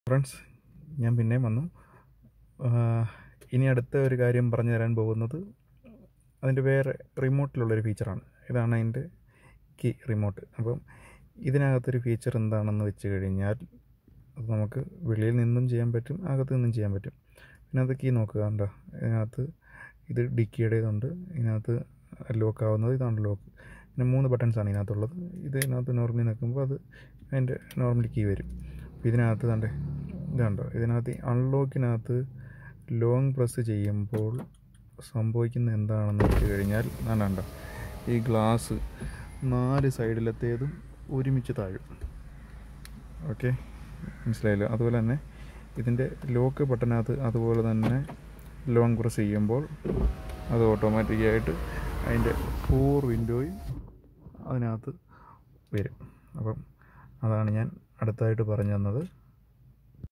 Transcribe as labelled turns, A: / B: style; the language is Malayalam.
A: ഫ്രണ്ട്സ് ഞാൻ പിന്നെയും വന്നു ആഹ് ഇനി അടുത്ത ഒരു കാര്യം പറഞ്ഞു തരാൻ പോകുന്നത് അതിൻ്റെ വേറെ റിമോട്ടിലുള്ളൊരു ഫീച്ചറാണ് ഇതാണ് അതിൻ്റെ കീ റിമോട്ട് അപ്പം ഇതിനകത്തൊരു ഫീച്ചർ എന്താണെന്ന് വെച്ച് കഴിഞ്ഞാൽ അത് നമുക്ക് വെളിയിൽ നിന്നും ചെയ്യാൻ പറ്റും അകത്ത് നിന്നും ചെയ്യാൻ പറ്റും പിന്നെ അത് കീ നോക്കുക കണ്ടോ ഇതിനകത്ത് ഇത് ഡിക്കിയുടേതുണ്ട് ഇതിനകത്ത് ലോക്ക് ആവുന്നത് ഇതാണ് ലോക്ക് പിന്നെ മൂന്ന് ബട്ടൺസാണ് ഇതിനകത്തുള്ളത് ഇത് ഇതിനകത്ത് നോർമലി നിൽക്കുമ്പോൾ അത് അതിൻ്റെ നോർമലി കീ വരും അപ്പോൾ ഇതിനകത്ത് കണ്ടേ ഇത് കണ്ടോ ഇതിനകത്ത് അൺലോക്കിനകത്ത് ലോങ് പ്രസ് ചെയ്യുമ്പോൾ സംഭവിക്കുന്ന എന്താണെന്ന് വെച്ച് കഴിഞ്ഞാൽ ഞാൻ കണ്ടോ ഈ ഗ്ലാസ് നാല് സൈഡിലത്തേതും ഒരുമിച്ച് താഴും ഓക്കെ മനസ്സിലായല്ലോ അതുപോലെ തന്നെ ഇതിൻ്റെ ലോക്ക് ബട്ടനകത്ത് അതുപോലെ തന്നെ ലോങ് പ്രസ് ചെയ്യുമ്പോൾ അത് ഓട്ടോമാറ്റിക്കായിട്ട് അതിൻ്റെ ഫോർ വിൻഡോയും അതിനകത്ത് വരും അപ്പം അതാണ് ഞാൻ അടുത്തായിട്ട് പറഞ്ഞു തന്നത്